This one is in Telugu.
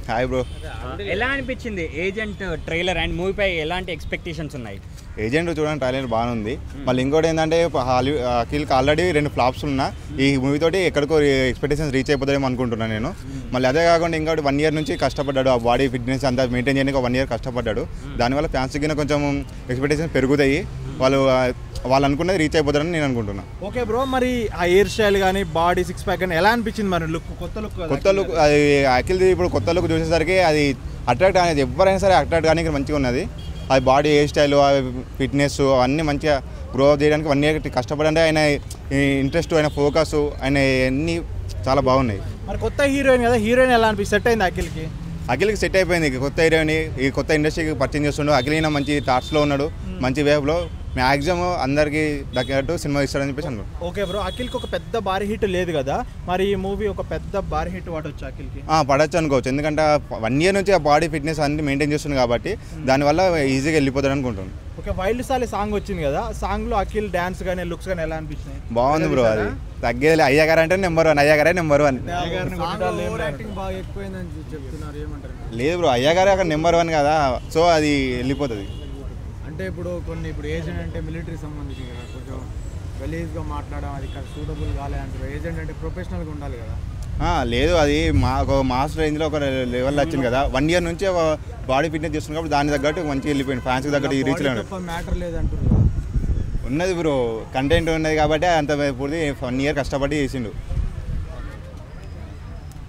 హాయ్ బ్రో ఎలా అనిపించింది ఏజెంట్ ట్రైలర్ అండ్ మూవీపై ఎలాంటి ఎక్స్పెక్టేషన్స్ ఉన్నాయి ఏజెంట్ చూడండి ట్రైలర్ బాగానే ఉంది మళ్ళీ ఇంకోటి ఏంటంటే హాలీ అఖిల్కి ఆల్రెడీ రెండు ఫ్లాప్స్ ఉన్నా ఈ మూవీ తోటి ఎక్కడికో ఎక్స్పెక్టేషన్స్ రీచ్ అయిపోతాయేమో అనుకుంటున్నాను నేను మళ్ళీ అదే కాకుండా ఇంకోటి వన్ ఇయర్ నుంచి కష్టపడ్డాడు ఆ బాడీ ఫిట్నెస్ అంతా మెయింటైన్ చేయడానికి వన్ ఇయర్ కష్టపడ్డాడు దానివల్ల ఫ్యాన్స్ కింద కొంచెం ఎక్స్పెక్టేషన్స్ పెరుగుతాయి వాళ్ళు ఆ, వాళ్ళు అనుకున్నది రీచ్ అయిపోతారని నేను అనుకుంటున్నాను ఓకే బ్రో మరి ఆ హెయిర్ స్టైల్ కానీ బాడీ సిక్స్ ప్యాక్ కానీ ఎలా అనిపించింది మరి లుక్ కొత్త లుక్ కొత్త లుక్ అది అఖిల్ది ఇప్పుడు కొత్త లుక్ చూసేసరికి అది అట్రాక్ట్ అనేది ఎవరైనా సరే అట్రాక్ట్ కానీ మంచిగా ఉన్నది అది బాడీ హెయిర్ స్టైల్ ఫిట్నెస్ అవన్నీ మంచిగా గ్రో చేయడానికి వన్ ఇయర్ కష్టపడంటే ఆయన ఇంట్రెస్ట్ ఆయన ఫోకస్ ఆయన అన్నీ చాలా బాగున్నాయి మరి కొత్త హీరోయిన్ కదా హీరోయిన్ ఎలా అనిపించి సెట్ అయింది అఖిల్కి అఖిల్కి సెట్ అయిపోయింది ఇక కొత్త హీరోని ఈ కొత్త ఇండస్ట్రీకి పరిచయం చేస్తుండు అఖిల్ ఈయన మంచి థాట్స్లో ఉన్నాడు మంచి వేవ్లో మ్యాక్సిమం అందరికీ దక్కేటట్టు సినిమా ఇస్తాడని చెప్పేసి అనుకుంటున్నాను ఓకే బ్రో అఖిల్కి ఒక పెద్ద భారీ హిట్ లేదు కదా మరి ఈ మూవీ ఒక పెద్ద భారీ హిట్ వాడొచ్చు అఖిల్కి ఆ, పడొచ్చు అనుకోవచ్చు ఎందుకంటే వన్ ఇయర్ నుంచి ఆ బాడీ ఫిట్నెస్ అన్ని మెయింటైన్ చేస్తుంది కాబట్టి దానివల్ల ఈజీగా వెళ్ళిపోతాడు అనుకుంటున్నాను ఓకే వైల్డ్ సాలి సాంగ్ వచ్చింది కదా సాంగ్ లో అఖిల్ డాన్స్ కానీ లుక్స్ కానీ ఎలా అనిపించినాయి బాగుంది బ్రో అది తగ్గేది అయ్యగారు అంటే నెంబర్ వన్ అయ్యగారే నెంబర్ వన్ బాగా ఎక్కువైందని చెప్తున్నారు ఏమంటారు లేదు బ్రో అయ్యగారే అక్కడ నెంబర్ వన్ కదా సో అది వెళ్ళిపోతుంది అంటే ఇప్పుడు కొన్ని ఇప్పుడు ఏజెంట్ అంటే మిలిటరీ సంబంధించి కదా కొంచెం గలీజ్గా మాట్లాడడం అది సూటబుల్ కాలే అంటారు ఏజెంట్ అంటే ప్రొఫెషనల్గా ఉండాలి కదా ఆ, లేదు అది మా ఒక మాస్ రేంజ్లో ఒక లెవెల్లో వచ్చింది కదా వన్ ఇయర్ నుంచి బాడీ ఫిట్నెస్ చేస్తుంది కాబట్టి దాని తగ్గట్టు మంచిగా వెళ్ళిపోయింది ఫ్యాన్స్కి తగ్గట్టు ఈ రీచ్లో ఉన్నాడు మ్యాటర్ లేదంటారు ఉన్నది బ్రో కంటెంట్ ఉన్నది కాబట్టి అంత పూర్తి వన్ ఇయర్ కష్టపడి చేసిండు